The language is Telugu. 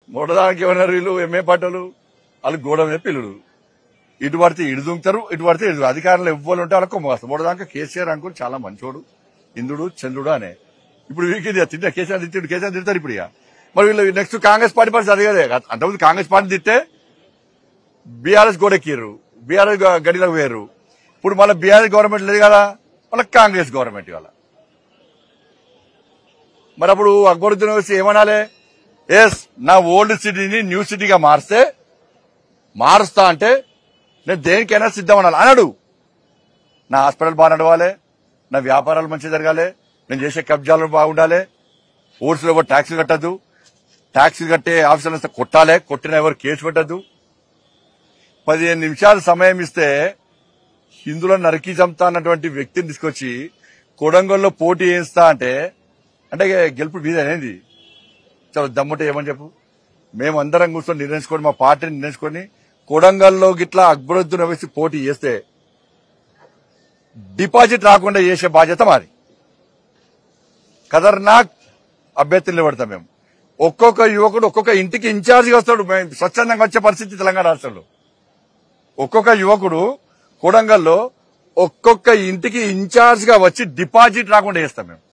మూడదానికి ఏమన్నారు వీళ్ళు ఎంఏ పాటలు వాళ్ళు గోడమే పిల్లుడు ఇటు పడితే ఇటు దుంకుతారు ఇటు పడితే ఇటు అధికారంలో ఇవ్వాలి ఉంటే వాళ్ళకి కొమ్మేస్తారు మూడదాకా కేసీఆర్ అంకుల్ చాలా మంచోడు ఇంద్రుడు చంద్రుడు అనే ఇప్పుడు వీరికి తిట్టిన కేసీఆర్ తిట్టాడు కేసీఆర్ తిడతారు ఇప్పుడు ఇక మరి వీళ్ళు నెక్స్ట్ కాంగ్రెస్ పార్టీ పరిస్థితి అదే కదే అంతకుముందు కాంగ్రెస్ పార్టీ తిట్టే బీఆర్ఎస్ గోడెక్కిర్రు బీఆర్ఎస్ గడిలోకి వేరు ఇప్పుడు మళ్ళీ బీఆర్ఎస్ గవర్నమెంట్ లేదు కదా మళ్ళీ కాంగ్రెస్ గవర్నమెంట్ ఇవాళ మరి అప్పుడు అక్బరుద్దీన్ వచ్చి ఏమనాలి ఎస్ నా ఓల్డ్ సిటీని న్యూ సిటీగా మారిస్తే మారుస్తా అంటే నేను దేనికైనా సిద్ధం అనాలి అన్నాడు నా హాస్పిటల్ బాగా నడవాలి నా వ్యాపారాలు మంచిగా జరగాలి నేను చేసే కబ్జాలు బాగుండాలి ఓట్స్లో ఎవరు ట్యాక్సీలు కట్టద్దు ట్యాక్సీలు కట్టే ఆఫీసర్లు కొట్టాలి కొట్టిన ఎవరు కేసు పెట్టద్దు పదిహేను నిమిషాలు సమయం ఇస్తే హిందువులను నరికి చంపుతా అన్నటువంటి వ్యక్తిని తీసుకొచ్చి కొడంగల్లో పోటీ చేస్తా అంటే అంటే గెలుపు మీద అనేది చాలా దమ్ముంటే ఏమని చెప్పు మేము అందరం కూర్చొని నిర్ణయించుకొని మా పార్టీని నిర్ణయించుకొని కొడంగల్లో గిట్లా అక్బరుద్దీన్ వేసి పోటీ చేస్తే డిపాజిట్ రాకుండా చేసే బాధ్యత మాది ఖతర్నాక్ అభ్యర్థులు నిలబడతాం మేము ఒక్కొక్క యువకుడు ఒక్కొక్క ఇంటికి ఇన్ఛార్జిగా వస్తాడు మేము స్వచ్ఛందంగా వచ్చే పరిస్థితి తెలంగాణ రాష్ట్రంలో ఒక్కొక్క యువకుడు కొడంగల్లో ఒక్కొక్క ఇంటికి ఇన్ఛార్జ్ గా వచ్చి డిపాజిట్ రాకుండా చేస్తాం మేము